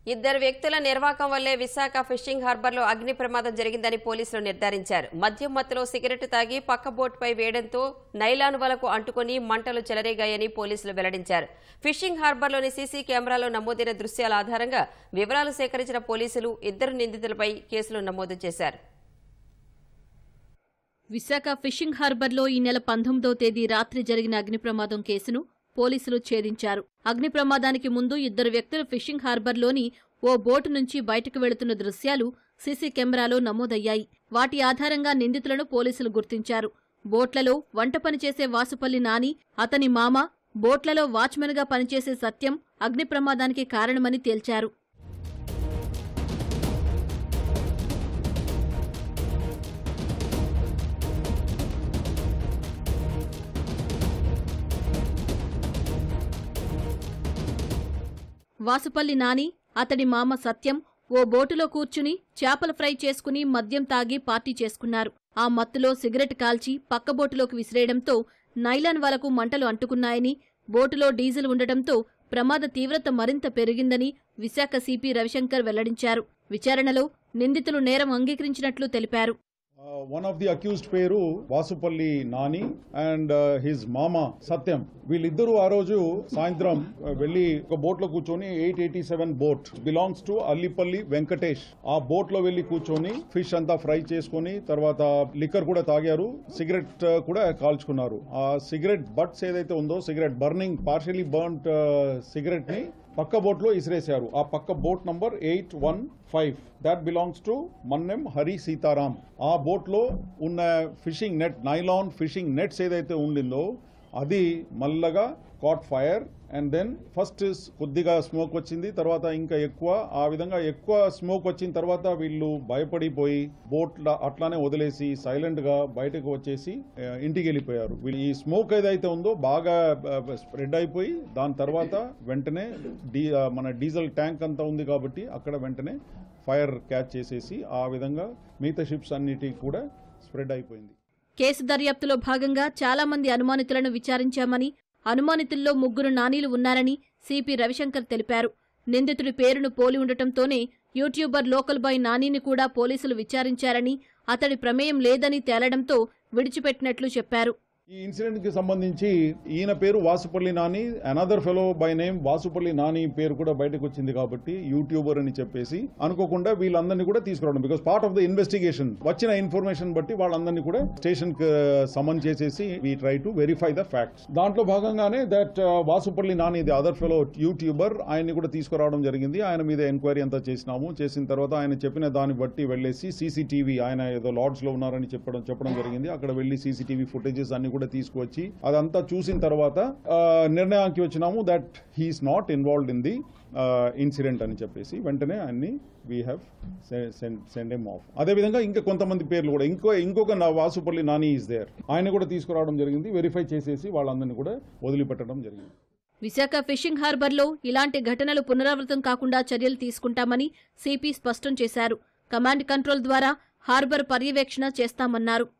ఇద్దరు వ్యక్తుల నిర్వాకం వల్లే విశాఖ ఫిషింగ్ హార్బర్లో అగ్ని ప్రమాదం జరిగిందని పోలీసులు నిర్ధారించారు మద్యం మత్తులో సిగరెట్ తాగి పక్క బోటుపై వేయడంతో నైలాన్ వలకు అంటుకుని మంటలు చెలరేగాయని పోలీసులు వెల్లడించారు ఫిషింగ్ హార్బర్లోని సీసీ కెమెరాలో నమోదైన దృశ్యాల ఆధారంగా వివరాలు సేకరించిన పోలీసులు ఇద్దరు నిందితులపై కేసులు నమోదు చేశారు విశాఖ ఫిషింగ్ హార్బర్లో ఈ నెల పంతొమ్మిదో తేదీ రాత్రి జరిగిన అగ్ని ప్రమాదం కేసును పోలీసులు ఛేదించారు అగ్ని ప్రమాదానికి ముందు ఇద్దరు వ్యక్తులు ఫిషింగ్ హార్బర్లోని ఓ బోటు నుంచి బయటకు వెళుతున్న దృశ్యాలు సీసీ కెమెరాలో నమోదయ్యాయి వాటి ఆధారంగా నిందితులను పోలీసులు గుర్తించారు బోట్లలో వంట పనిచేసే వాసుపల్లి నాని అతని మామ బోట్లలో వాచ్మెన్గా పనిచేసే సత్యం అగ్ని ప్రమాదానికి కారణమని తేల్చారు వాసుపల్లి నాని అతడి మామ సత్యం ఓ బోటులో కూర్చుని చేపల ఫ్రై చేసుకుని మద్యం తాగి పార్టీ చేసుకున్నారు ఆ మత్తులో సిగరెట్ కాల్చి పక్క బోటులోకి విసిరేయడంతో నైలాన్ వలకు మంటలు అంటుకున్నాయని బోటులో డీజిల్ ఉండటంతో ప్రమాద తీవ్రత మరింత పెరిగిందని విశాఖ సిపి రవిశంకర్ వెల్లడించారు విచారణలో నిందితులు నేరం అంగీకరించినట్లు తెలిపారు వన్ ఆఫ్ ది అక్యూజ్డ్ పేరు వాసుపల్లి నాని అండ్ హిజ్ మామ సత్యం వీళ్ళిద్దరూ ఆ రోజు సాయంత్రం uh, వెళ్లి ఒక బోట్ లో కూర్చొని eight eighty seven boat belongs to Allipalli Venkatesh ఆ బోట్ లో వెళ్లి కూర్చొని ఫిష్ అంతా ఫ్రై చేసుకొని తర్వాత లిక్కర్ కూడా తాగారు సిగరెట్ uh, కూడా కాల్చుకున్నారు ఆ సిగరెట్ బట్స్ ఏదైతే ఉందో cigarette burning partially burned cigarette ని పక్క బోట్ లో ఇసిరేశారు ఆ పక్క boat number eight one five that belongs to Mannem Hari Sitaram ఆ బోట్ లో ఉన్న fishing net nylon fishing nets ఏదైతే ఉండిందో అది మల్లగా caught fire and then first కొద్దిగా స్మోక్ వచ్చింది తర్వాత ఇంకా ఎక్కువ ఆ విధంగా ఎక్కువ స్మోక్ వచ్చిన తర్వాత వీళ్ళు భయపడిపోయి బోట్ అట్లానే వదిలేసి సైలెంట్ గా బయటకు వచ్చేసి ఆ, ఇంటికి వెళ్ళిపోయారు వీళ్ళు ఈ స్మోక్ ఏదైతే ఉందో బాగా స్ప్రెడ్ అయిపోయి దాని తర్వాత వెంటనే డీ ఆ, మన డీజిల్ ట్యాంక్ అంతా ఉంది కాబట్టి అక్కడ వెంటనే ఫైర్ క్యాచ్ చేసేసి ఆ విధంగా మిగతా షిప్స్ అన్నిటికి కూడా స్ప్రెడ్ అయిపోయింది కేసు దర్యాప్తులో భాగంగా చాలా మంది అనుమానితులను విచారించామని అనుమానితుల్లో ముగ్గురు నానీలు ఉన్నారని సిపి రవిశంకర్ తెలిపారు నిందితుడి పేరును పోలి ఉండటంతోనే యూట్యూబర్ లోకల్ బాయ్ నానీని కూడా పోలీసులు విచారించారని అతడి ప్రమేయం లేదని తేలడంతో విడిచిపెట్టినట్లు చెప్పారు ఈ ఇన్సిడెంట్ కి సంబంధించి ఈయన పేరు Vasupalli Nani another fellow by name Vasupalli Nani పేరు కూడా బయటకు వచ్చింది కాబట్టి యూట్యూబర్ అని చెప్పేసి అనుకోకుండా వీళ్ళందరినీ కూడా తీసుకురావడం because part of the investigation వచ్చిన ఇన్ఫర్మేషన్ బట్టి వాళ్ళందరినీ కూడా స్టేషన్ సమన్ చేసేసి we try to verify the facts దాంట్లో భాగంగానే that Vasupalli Nani the other fellow YouTuber ఆయన్ని కూడా తీసుకురావడం జరిగింది ఆయన మీద ఎంక్వైరీ అంతా చేసినాము చేసిన తర్వాత ఆయన చెప్పిన దాన్ని బట్టి వెళ్ళేసి సీసీటీవీ ఆయన ఏదో లాడ్జ్ లో ఉన్నారని చెప్పడం చెప్పడం జరిగింది అక్కడ వెళ్లి సీసీటీవీ ఫుటేజెస్ అన్ని కూడా తీసుకువచ్చి అదంతా చూసిన తర్వాత ఆ, నిర్ణయానికి వచ్చినాము that he's not involved in the incident అని చెప్పేసి వెంటనే ఆయన్ని we have send M of అదేవిధంగా ఇంకా కొంతమంది పేర్లు కూడా ఇంకో ఇంకొక నా వాసుపల్లి నాని ఈస్ దేర్ ఆయన కూడా తీసుకురావడం జరిగింది వెరిఫై చేసేసి వాళ్ళందరినీ కూడా వదిలిపెట్టడం జరిగింది విశాఖ ఫిషింగ్ హార్బర్లో ఇలాంటి ఘటనలు పునరావృతం కాకుండా చర్యలు తీసుకుంటామని సిపి స్పష్టం చేశారు కమాండ్ కంట్రోల్ ద్వారా హార్బర్ పర్యవేక్షణ చేస్తామన్నారు